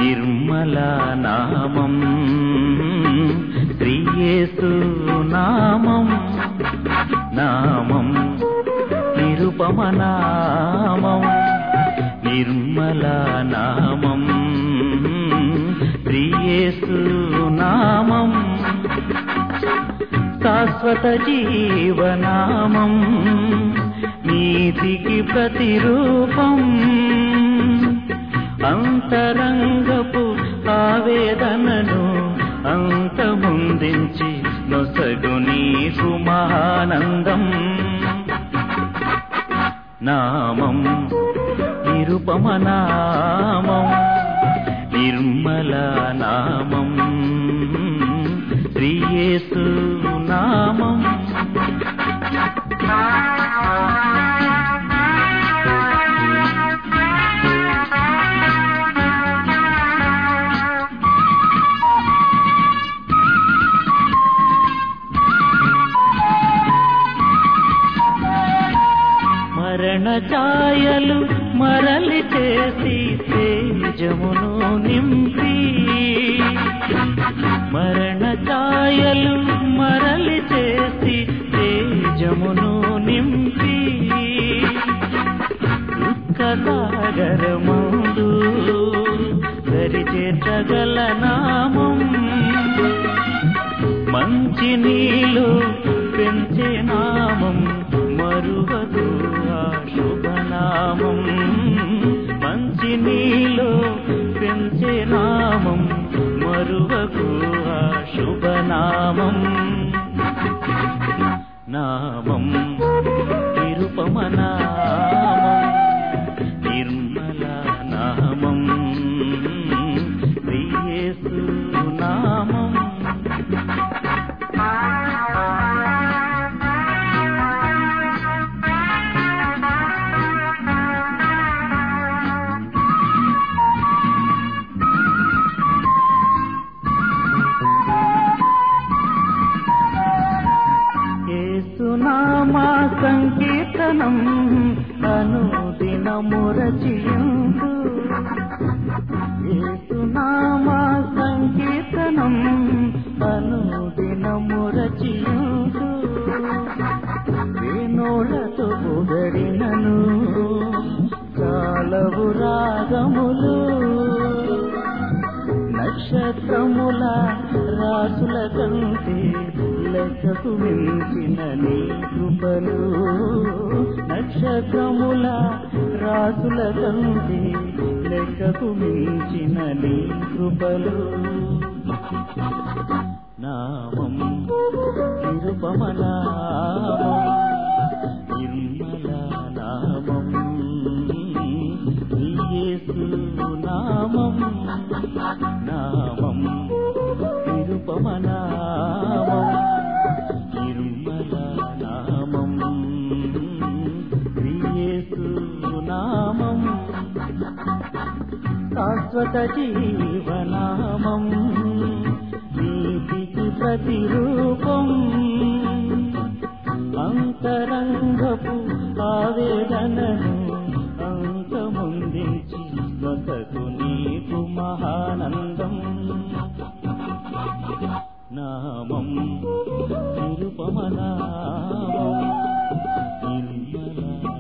నిర్మల నామం శ్రీయేసు నామం నామం నిరుపమ నామం నిర్మల నామం శ్రీయేసు నామం శాశ్వత జీవనామం నీతికి ప్రతిరూపం అంతరంగపు ఆవేదనను అంతముందించి నొసగు నీకు మహానందం నామం నిరుపమ నామం నిర్మల నామం శ్రీయేసు నామం మరణ ఛాయలు మరలి చేసి తేజమును నింపి మరణ ఛాయలు మరలి చేసి తేజమును నింపి దుఃఖసాగరమందు దరిచేర్చగల నామం మంచి నీళ్ళు పెంచే నామం మరువదు ఆ శుభనామం మంచి నీళ్ళు పెంచే నామం మరువకు ఆ శుభనామం నామం నిరుపమ నామం నిర్మల నామం శ్రీయేసు నామం ఏసునామా సంకీర్తనం అనుదినము రచయందు ఏసునామా సంకీర్తనం అనుదినము రచయందు వేణోళ్లతో పొగడినను చాలవు రాగములు నక్షత్రముల రాసుల కంటే లెక్కకు మించిన నీ కృపలు నక్షత్రముల రాసుల కంటే లెక్కకు మించిన నీ కృపలు నామం నిరుపమ నామం నిర్మల నామం యేసు నామం నామం నిరుపమ నామం నిర్మల నామం యేసు నామం శాశ్వత జీవనామం నీతికి ప్రతిరూపం అంతరంగపు ఆవేదనను అంతముందించి స్వతకు నీకు మహానందం నామం నిరుపమ నామం నిర్మల